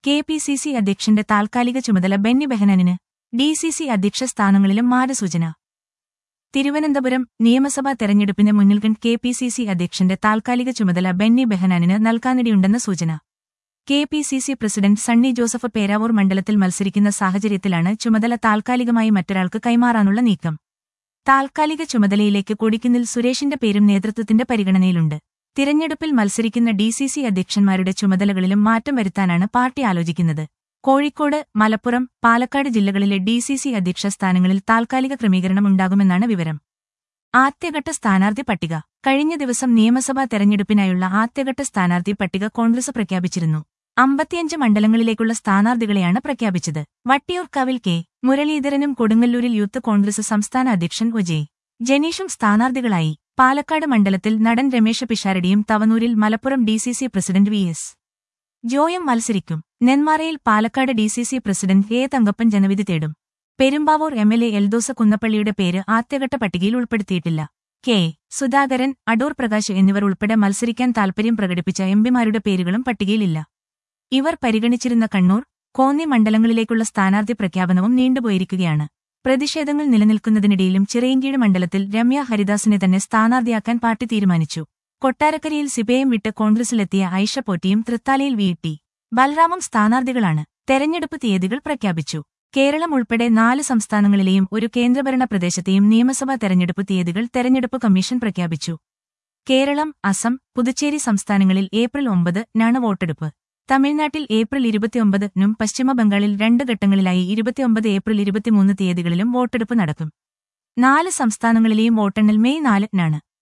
K P C C അധ്യക്ഷന്റെ താൽക്കാലിക ചുമതല ബെന്നി ബെഹനാനിന് ഡി സി സി അധ്യക്ഷ സ്ഥാനങ്ങളിലും മാരസൂചന തിരുവനന്തപുരം നിയമസഭാ തെരഞ്ഞെടുപ്പിന് മുന്നിൽ കണ്ട് കെ പി സി സി അധ്യക്ഷന്റെ താൽക്കാലിക ചുമതല ബെന്നി ബെഹനാനിന് നൽകാനിടയുണ്ടെന്ന സൂചന K P C C president Sunny Joseph Peravoor മണ്ഡലത്തിൽ മത്സരിക്കുന്ന സാഹചര്യത്തിലാണ് ചുമതല താൽക്കാലികമായി മറ്റൊരാൾക്ക് കൈമാറാനുള്ള നീക്കം താൽക്കാലിക ചുമതലയിലേക്ക് കൊടിക്കുന്നിൽ സുരേഷിന്റെ പേരും നേതൃത്വത്തിന്റെ പരിഗണനയിലുണ്ട് തിരഞ്ഞെടുപ്പിൽ മത്സരിക്കുന്ന ഡി സി സി അധ്യക്ഷന്മാരുടെ ചുമതലകളിലും മാറ്റം വരുത്താനാണ് പാർട്ടി ആലോചിക്കുന്നത് കോഴിക്കോട് മലപ്പുറം പാലക്കാട് ജില്ലകളിലെ ഡി സി സി അധ്യക്ഷ സ്ഥാനങ്ങളിൽ താൽക്കാലിക ക്രമീകരണം ഉണ്ടാകുമെന്നാണ് വിവരം ആദ്യഘട്ട സ്ഥാനാർത്ഥി പട്ടിക കഴിഞ്ഞ ദിവസം നിയമസഭാ തെരഞ്ഞെടുപ്പിനായുള്ള ആദ്യഘട്ട സ്ഥാനാർത്ഥി പട്ടിക കോൺഗ്രസ് പ്രഖ്യാപിച്ചിരുന്നു അമ്പത്തിയഞ്ച് മണ്ഡലങ്ങളിലേക്കുള്ള സ്ഥാനാർത്ഥികളെയാണ് പ്രഖ്യാപിച്ചത് വട്ടിയൂർക്കാവിൽ കെ മുരളീധരനും കൊടുങ്ങല്ലൂരിൽ യൂത്ത് കോൺഗ്രസ് സംസ്ഥാന അധ്യക്ഷൻ ഒജയ് ജനീഷും സ്ഥാനാർത്ഥികളായി പാലക്കാട് മണ്ഡലത്തിൽ നടൻ രമേശ പിഷാരടിയും തവനൂരിൽ Malappuram D C C president V S ജോയം മത്സരിക്കും നെന്മാറയിൽ Palakkad D C C president A Thankappan ജനവിധി തേടും Perumbavoor M L A Eldhose കുന്നപ്പള്ളിയുടെ പേര് ആദ്യഘട്ട പട്ടികയിൽ ഉൾപ്പെടുത്തിയിട്ടില്ല കെ സുധാകരൻ അടൂർ പ്രകാശ് എന്നിവർ ഉൾപ്പെടെ മത്സരിക്കാൻ താൽപര്യം പ്രകടിപ്പിച്ച എംപിമാരുടെ പേരുകളും പട്ടികയിലില്ല ഇവർ പരിഗണിച്ചിരുന്ന കണ്ണൂർ കോന്നി മണ്ഡലങ്ങളിലേക്കുള്ള സ്ഥാനാർത്ഥി പ്രഖ്യാപനവും നീണ്ടുപോയിരിക്കുകയാണ് പ്രതിഷേധങ്ങൾ നിലനിൽക്കുന്നതിനിടയിലും ചിറയൻകീഴ് മണ്ഡലത്തിൽ രമ്യ ഹരിദാസിനെ തന്നെ സ്ഥാനാർത്ഥിയാക്കാൻ പാർട്ടി തീരുമാനിച്ചു കൊട്ടാരക്കരയിൽ സിബിഐഎം വിട്ട് കോൺഗ്രസിലെത്തിയ ഐഷ പോറ്റിയും തൃത്താലയിൽ വി ടി ബൽറാമും സ്ഥാനാർത്ഥികളാണ് തെരഞ്ഞെടുപ്പ് തീയതികൾ പ്രഖ്യാപിച്ചു കേരളം ഉൾപ്പെടെ നാല് സംസ്ഥാനങ്ങളിലെയും ഒരു കേന്ദ്രഭരണ പ്രദേശത്തെയും നിയമസഭാ തെരഞ്ഞെടുപ്പ് തീയതികൾ തെരഞ്ഞെടുപ്പ് കമ്മീഷൻ പ്രഖ്യാപിച്ചു കേരളം അസം പുതുച്ചേരി സംസ്ഥാനങ്ങളിൽ ഏപ്രിൽ ഒമ്പതിനാണ് വോട്ടെടുപ്പ് തമിഴ്നാട്ടിൽ ഏപ്രിൽ ഇരുപത്തിയൊമ്പതിനും പശ്ചിമബംഗാളിൽ രണ്ട് ഘട്ടങ്ങളിലായി ഇരുപത്തിയൊമ്പത് ഏപ്രിൽ ഇരുപത്തിമൂന്ന് തീയതികളിലും വോട്ടെടുപ്പ് നടക്കും നാല് സംസ്ഥാനങ്ങളിലെയും വോട്ടെണ്ണൽ മെയ് നാലിനാണ്